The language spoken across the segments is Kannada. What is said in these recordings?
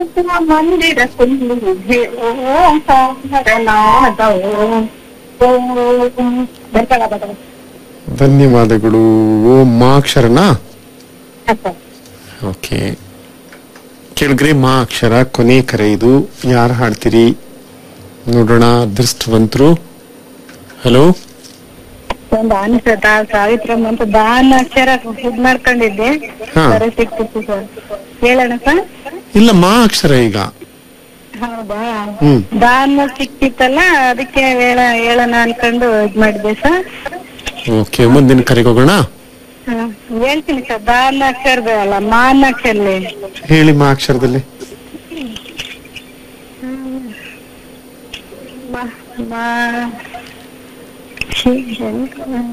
ಮಂದಿರ ಕುಂದಿಗೆ ಓಂಕಾರ ನಾದವು ಓಂ ಧನ್ಯವಾದಗಳು ಧನ್ಯವಾದಗಳು ಓ ಮಾ ಅಕ್ಷರನಾ ಅಪ್ಪ ಓಕೆ ಕೆಳಗ್ರೆ ಮಾ ಅಕ್ಷರ ಕೊನೆ ಕರೆ ಇದು ಯಾರು ಹಾಡ್ತೀರಿ ನೋಡೋಣ ಅದೃಷ್ಟವಂತರು ಹಲೋ ಒಂದು ಅನ್ಸತ ಸಾವಿತ್ರಮ್ಮ ಅಂತ ದಾನ ಅಕ್ಷರ ಇದ್ ಮಾಡ್ಕೊಂಡಿದ್ದೆ ಹಾ. ಸರಿ ಸಿಕ್ತಿತ್ತು ಸರ್ ಹೇಳೋಣ ಸರ್ ಇಲ್ಲ ಮಾ ಅಕ್ಷರ ಈಗ ಹೌದಾ ಹ್ಮ್ ದಾನ ಸಿಕ್ತಿತ್ತಲ್ಲ ಅದಕ್ಕೆ ಹೇಳ ಹೇಳೋಣ ಅನ್ಕೊಂಡು ಇದ್ ಮಾಡಿದ್ದೆ ಸರ್ ಓಕೆ ಮುಂದಿನ ಕರೆಗೆ ಹೋಗೋಣ ಹ, ಹೇಳ್ತೀನಿ ಸರ್ ದಾನ ಅಕ್ಷರದ ಅಲ್ಲ ಮಾನ ಅಕ್ಷರಲಿ ಹೇಳಿ ಮಾ ಅಕ್ಷರದಲ್ಲಿ ಮ- ಮ- ಶಿ-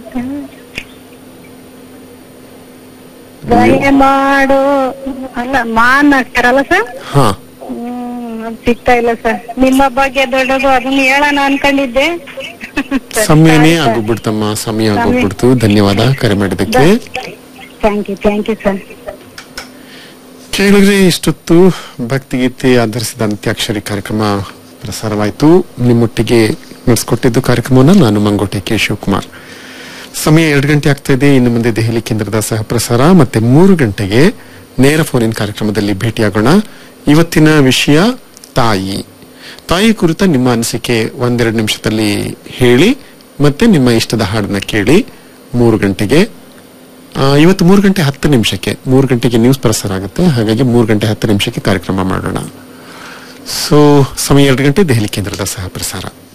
ದಯೆ ಮಾಡು ಅಲ್ಲ ಮಾನ್ ಅಕ್ಷರ ಅಲ್ಲ ಸರ್ ಹಾ ಹ್ಮ್ ಅದ್ ಸಿಗ್ತಾ ಇಲ್ಲ ಸರ್ ನಿಮ್ಮ ಬಗ್ಗೆ ದೊಡ್ಡದು ಅದನ್ನ ಹೇಳೋಣ ಅನ್ಕೊಂಡಿದ್ದೆ ಸಮಯನೇ ಆಗೋಗ್ಬಿಡ್ತಮ್ಮ ಸಮಯ ಆಗೋಗ್ಬಿಡ್ತು ಧನ್ಯವಾದ ಕರೆ ಮಾಡಿದ್ದಕ್ಕೆ thank you thank you sir ಕೇಳಿದ್ರೆ ಇಷ್ಟೊತ್ತು ಭಕ್ತಿಗೀತೆ ಆಧರಿಸಿದ ಅಂತ್ಯಾಕ್ಷರಿ ಕಾರ್ಯಕ್ರಮ ಪ್ರಸಾರವಾಯಿತು ನಿಮ್ಮೊಟ್ಟಿಗೆ ನಡೆಸ್ಕೊಟ್ಟಿದ್ದು ಕಾರ್ಯಕ್ರಮವನ್ನು ನಾನು ಮಂಗೋಟೆ ಕೆ ಶಿವಕುಮಾರ್ ಸಮಯ ಎರಡು ಗಂಟೆ ಆಗ್ತಾ ಇದೆ ಇನ್ನು ಮುಂದೆ ದೆಹಲಿ ಕೇಂದ್ರದ ಸಹ ಪ್ರಸಾರ ಮತ್ತೆ ಮೂರು ಗಂಟೆಗೆ ನೇರ ಫೋನಿನ್ ಕಾರ್ಯಕ್ರಮದಲ್ಲಿ ಭೇಟಿಯಾಗೋಣ ಇವತ್ತಿನ ವಿಷಯ ತಾಯಿ ತಾಯಿ ಕುರಿತ ನಿಮ್ಮ ಅನಿಸಿಕೆ ಒಂದೆರಡು ನಿಮಿಷದಲ್ಲಿ ಹೇಳಿ ಮತ್ತೆ ನಿಮ್ಮ ಇಷ್ಟದ ಹಾಡನ್ನ ಕೇಳಿ ಮೂರು ಗಂಟೆಗೆ ಆ, ಇವತ್ತು ಮೂರು ಗಂಟೆ ಹತ್ತು ನಿಮಿಷಕ್ಕೆ ಮೂರು ಗಂಟೆಗೆ ನ್ಯೂಸ್ ಪ್ರಸಾರ ಆಗುತ್ತೆ ಹಾಗಾಗಿ ಮೂರು ಗಂಟೆ ಹತ್ತು ನಿಮಿಷಕ್ಕೆ ಕಾರ್ಯಕ್ರಮ ಮಾಡೋಣ ಸೊ ಸಮಯ ಎರಡು ಗಂಟೆ ದೆಹಲಿ ಕೇಂದ್ರದ ಸಹ ಪ್ರಸಾರ